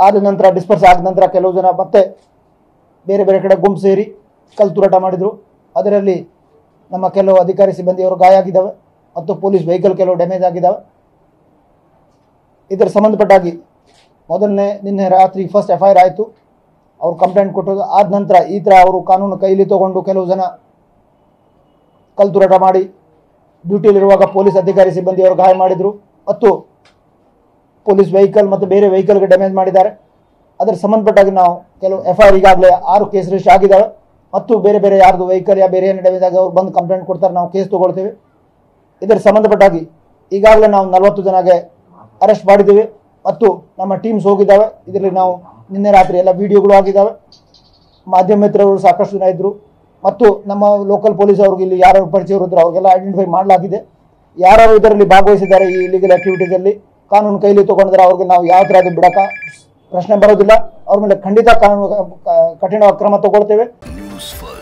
ಆದ ನಂತರ ಡಿಸ್ಪರ್ಸ್ ಆದ ನಂತರ ಕೆಲವು ಜನ ಮತ್ತೆ ಬೇರೆ ಬೇರೆ ಕಡೆ ಗುಂಪು ಸೇರಿ ಕಲ್ಲು ತೂರಾಟ ಮಾಡಿದರು ಅದರಲ್ಲಿ ನಮ್ಮ ಕೆಲವು ಅಧಿಕಾರಿ ಸಿಬ್ಬಂದಿಯವರು ಗಾಯ ಆಗಿದ್ದಾವೆ ಮತ್ತು ಪೊಲೀಸ್ ವೆಹಿಕಲ್ ಕೆಲವು ಡ್ಯಾಮೇಜ್ ಆಗಿದ್ದಾವೆ ಇದರ ಸಂಬಂಧಪಟ್ಟಾಗಿ ಮೊದಲನೇ ನಿನ್ನೆ ರಾತ್ರಿ ಫಸ್ಟ್ ಎಫ್ ಐ ಆರ್ ಆಯಿತು ಅವ್ರು ಕಂಪ್ಲೇಂಟ್ ಕೊಟ್ಟರು ಆದ ನಂತರ ಈ ಥರ ಅವರು ಕಾನೂನು ಕೈಲಿ ತಗೊಂಡು ಕೆಲವು ಜನ ಕಲ್ಲು ತೂರಾಟ ಮಾಡಿ ಡ್ಯೂಟಿಯಲ್ಲಿರುವಾಗ ಪೊಲೀಸ್ ಅಧಿಕಾರಿ ಸಿಬ್ಬಂದಿಯವರು ಗಾಯ ಮಾಡಿದರು ಮತ್ತು ಪೊಲೀಸ್ ವೆಹಿಕಲ್ ಮತ್ತು ಬೇರೆ ವೆಹಿಕಲ್ಗೆ ಡ್ಯಾಮೇಜ್ ಮಾಡಿದ್ದಾರೆ ಅದರ ಸಂಬಂಧಪಟ್ಟಾಗಿ ನಾವು ಕೆಲವು ಎಫ್ ಐ ಆರ್ ಈಗಾಗಲೇ ಆರು ಕೇಸ್ ರಿಜಿಸ್ಟರ್ ಆಗಿದ್ದಾವೆ ಮತ್ತು ಬೇರೆ ಬೇರೆ ಯಾರ್ದು ವೆಹಿಕಲ್ ಯಾ ಬೇರೆ ಏನು ಡ್ಯಾಮೇಜ್ ಆಗಿ ಅವ್ರು ಬಂದು ಕಂಪ್ಲೇಂಟ್ ಕೊಡ್ತಾರೆ ನಾವು ಕೇಸ್ ತೊಗೊಳ್ತೇವೆ ಇದರ ಸಂಬಂಧಪಟ್ಟಾಗಿ ಈಗಾಗಲೇ ನಾವು ನಲವತ್ತು ಜನಗೆ ಅರೆಸ್ಟ್ ಮಾಡಿದ್ದೀವಿ ಮತ್ತು ನಮ್ಮ ಟೀಮ್ಸ್ ಹೋಗಿದ್ದಾವೆ ಇದರಲ್ಲಿ ನಾವು ನಿನ್ನೆ ರಾತ್ರಿ ಎಲ್ಲ ವಿಡಿಯೋಗಳು ಆಗಿದ್ದಾವೆ ಮಾಧ್ಯಮ ಮಿತ್ರರು ಸಾಕಷ್ಟು ಜನ ಇದ್ದರು ಮತ್ತು ನಮ್ಮ ಲೋಕಲ್ ಪೊಲೀಸ್ ಅವ್ರಿಗೆ ಇಲ್ಲಿ ಯಾರು ಪರಿಚಯರು ಇದ್ರು ಅವ್ರಿಗೆಲ್ಲ ಐಡೆಂಟಿಫೈ ಮಾಡಲಾಗಿದೆ ಯಾರು ಇದರಲ್ಲಿ ಭಾಗವಹಿಸಿದ್ದಾರೆ ಈ ಇಲಿಗಲ್ ಆಕ್ಟಿವಿಟೀಸಲ್ಲಿ ಕಾನೂನು ಕೈಲಿ ತೊಗೊಂಡಿದ್ದಾರೆ ಅವ್ರಿಗೆ ನಾವು ಯಾವ ಥರ ಅದು ಬಿಡಕ ಪ್ರಶ್ನೆ ಬರೋದಿಲ್ಲ ಅವ್ರ ಮೇಲೆ ಖಂಡಿತ ಕಾನೂನು ಕಠಿಣ ಕ್ರಮ ತಗೊಳ್ತೇವೆ ನ್ಯೂಸ್ ಫಸ್ಟ್